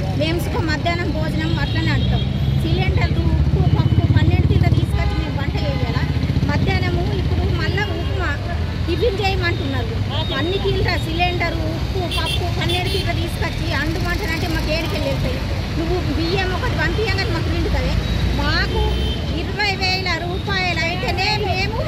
మేము సుఖ మధ్యాహ్నం భోజనం అట్లనే అంటాం సిలిండర్లు ఉప్పు పప్పు పన్నెండు కింద తీసుకొచ్చి మేము వంట చేయాలా మధ్యాహ్నము ఇప్పుడు మళ్ళా ఉప్మా టిఫిన్ చేయమంటున్నారు అన్ని కింద సిలిండర్ ఉప్పు పప్పు పన్నెండు కింద తీసుకొచ్చి అండుమంటానంటే మాకు ఏడికెళ్ళి వెళ్తాయి నువ్వు బియ్యం ఒకటి పంపించగానే మాకు నిండుతుంది మాకు ఇరవై వేల రూపాయలు అయితేనే మేము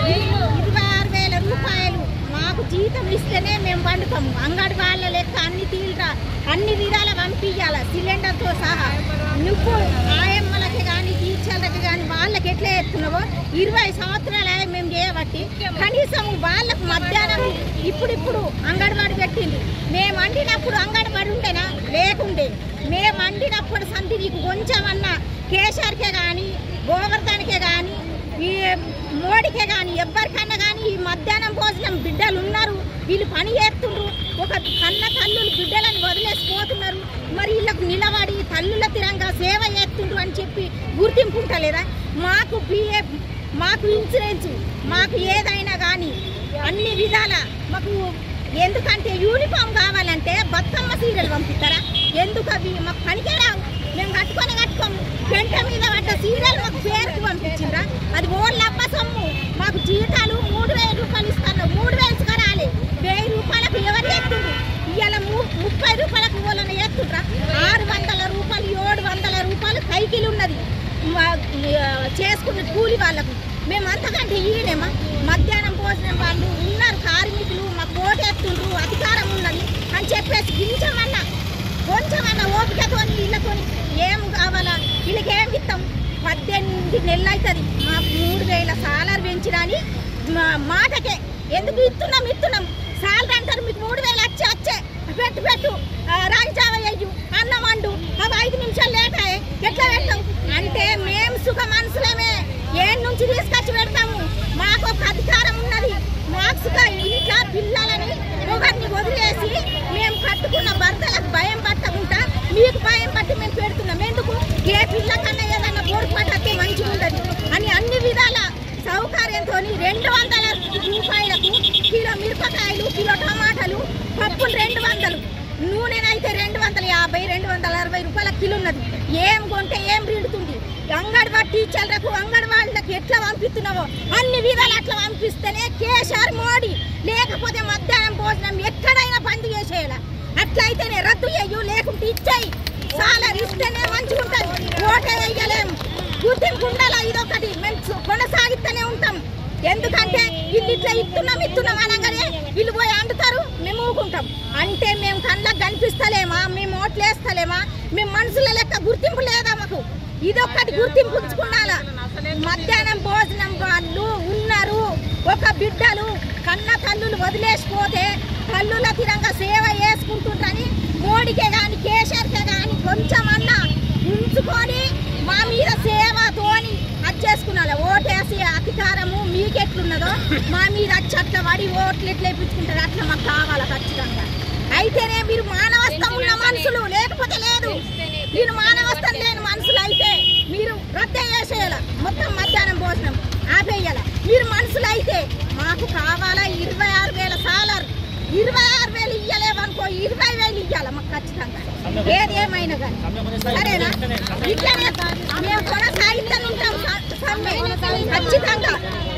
ఇరవై ఆరు వేల రూపాయలు మాకు జీతం ఇస్తేనే మేము వండుతాము అంగడి వాళ్ళ లెక్క అన్ని తీరా అన్ని విధాల పంపించాల సిలిండర్తో సహా నువ్వు ఆయమ్మలకి కానీ టీచర్లకి కానీ వాళ్ళకి ఎట్లా ఎత్తున్నావో ఇరవై సంవత్సరాలు అయ్యి మేము చేయబట్టి కనీసం వాళ్ళకు మధ్యాహ్నం ఇప్పుడిప్పుడు అంగన్వాడి పెట్టింది మేము వండినప్పుడు అంగన్వాడి ఉండేనా లేకుండే మేము వండినప్పుడు సంతి నీకు కొంచెమన్నా కేసర్కే కానీ గోవర్ధన్కే కానీ ఈ మోడీకే కానీ ఎవరికన్నా కానీ ఈ మధ్యాహ్నం భోజనం బిడ్డలు ఉన్నారు వీళ్ళు పని చేస్తుండ్రు ఒక కన్న తల్లులు బిడ్డలను వదిలేసిపోతున్నారు మరి వీళ్ళకు నిలబడి తల్లుల తిరంగా సేవ చేస్తుండ్రు అని చెప్పి గుర్తింపు ఉంటలేదా మాకు పిఎఫ్ మాకు ఇన్సూరెన్స్ మాకు ఏదైనా కానీ అన్ని విధాల మాకు ఎందుకంటే యూనిఫామ్ కావాలంటే బతుకమ్మ సీరియల్ పంపిస్తారా ఎందుకు అవి మాకు పనికే రావు మేము కట్టుకొని కట్టుకోము పెంట మీద పడ్డ సీరియల్ మాకు పేరుకు పంపించిండ్రా అది ఓళ్ళ అబ్బ సొమ్ము మాకు జీతాలు మూడు వేల రూపాయలు ఇస్తాను మూడు వేలు రాలే వెయ్యి రూపాయలకు ఎవరు ఎత్తుండ్రు ఇవాళ ముప్పై రూపాయలకు వాళ్ళని ఎత్తుండ్రా ఆరు వందల రూపాయలు ఏడు వందల రూపాయలు కైకిలు ఉన్నది మా- ఆ, చేసుకున్న కూలి వాళ్ళకు మేము అంతకంటే ఈయనేమా మధ్యాహ్నం భోజనం వాళ్ళు ఉన్నారు కార్మికులు మాకు ఓటేస్తుండ్రు అధికారం ఉన్నది అని చెప్పేసి కొంచెమన్నా కొంచెమన్నా ఓపికతో వీళ్ళతో ఏం కావాలా వీళ్ళకి ఏం ఇస్తాం పద్దెనిమిది నెలలు అవుతుంది మాకు మూడు వేల సాలరీ పెంచినని మా మాటకే ఎందుకు ఇస్తున్నాం ఇస్తున్నాం సాలరీ అంటారు మీకు మూడు వేలు వచ్చే వచ్చే పెట్టు పెట్టు ఆ, రాగి జావ వేయు అన్నం వండు అవి ఐదు నిమిషాలు లేట్ అయ్యాయి ఎట్లా పెడతాం అంటే మేము సుఖ మనసులమే ఏ నుంచి తీసుకొచ్చి పెడతాము మాకు ఒక అధికారం ఉన్నది మాకు సుఖ ఇంట్లో పిల్లలని ఒకరిని వదిలేసి మేము కట్టుకున్న భర్తలకు భయం పట్టకుండా మీకు భయం పట్టి మేము పెడుతున్నాం ఎందుకు ఏ పిల్లకన్నా ఏదన్నా బోర్డు పట్టతే మంచిగా ఉండదు అని అన్ని విధాల సౌకర్యంతో రెండు వందల రూపాయలకు కిలో మిరపకాయలు కిలో టమాటాలు పప్పులు రెండు వందలు నూనెనైతే రెండు వందల యాభై రెండు వందల అరవై రూపాయల కిలో ఉన్నది ఏం కొంటే ఏం రీడుతుంది అంగన్వాడి టీచర్లకు అంగన్వాళ్ళకి ఎట్లా పంపిస్తున్నావో అన్ని విధాలు అట్లా పంపిస్తేనే కేసీఆర్ మోడీ లేకపోతే మధ్యాహ్నం భోజనం ఎక్కడైనా బంద్ చేసేయాల అట్లయితేనే రద్దు చేయు లేకుంటే ఇచ్చాయి చాలా ఇస్తేనే మంచిగా ఉంటుంది ఓటే వేయలేము గుర్తింపు ఉండాలా ఇదొకటి మేము చు- కొనసాగిస్తూనే ఉంటాం ఎందుకంటే వీళ్ళు ఇట్లా ఇస్తున్నాం ఇస్తున్నాం అనగానే వీళ్ళు పోయి అంటుతారు మేము ఊకుంటాం అంటే మేము కళ్ళకు కనిపిస్తలేమా మేము ఓట్లు వేస్తలేమా మేము మనుషుల లెక్క గుర్తింపు లేదా మాకు ఇదొక్కటి గుర్తింపు ఉంచుకున్నాలా మధ్యాహ్నం భోజనం వాళ్ళు ఉన్నారు ఒక బిడ్డలు కన్న తల్లులు వదిలేసిపోతే తల్లుల తిరంగా సేవ చేసుకుంటుంటారని మోడీకే కానీ కేసీఆర్కే కానీ కొంచెమన్నా ఉంచుకొని మా మీద సేవతోని అది చేసుకున్నాను ఓటేసి అధికారము మీకెట్లున్నదో మా మీద వచ్చి అట్లా పడి ఓట్లు ఎట్లా ఇప్పించుకుంటారు అట్లా మాకు కావాలి ఖచ్చితంగా అయితేనే మీరు మానవస్థం ఉన్న మనుషులు లేకపోతే లేదు మీరు మానవస్థం లేని మనుషులు అయితే మీరు రద్దు చేసేయాల మొత్తం మధ్యాహ్నం భోజనం ఆపేయాల మీరు మనుషులు అయితే మాకు కావాలా ఇరవై ఆరు వేల సాలర్ ఇరవై ఆరు వేలు ఇయ్యలేమనుకో ఇరవై వేలు ఇయ్యాల మాకు ఖచ్చితంగా ఏది ఏమైనా కానీ సరేనా ఇట్లనే మేము కొనసాగిస్తూనే ఉంటాం సమ్మె ఖచ్చితంగా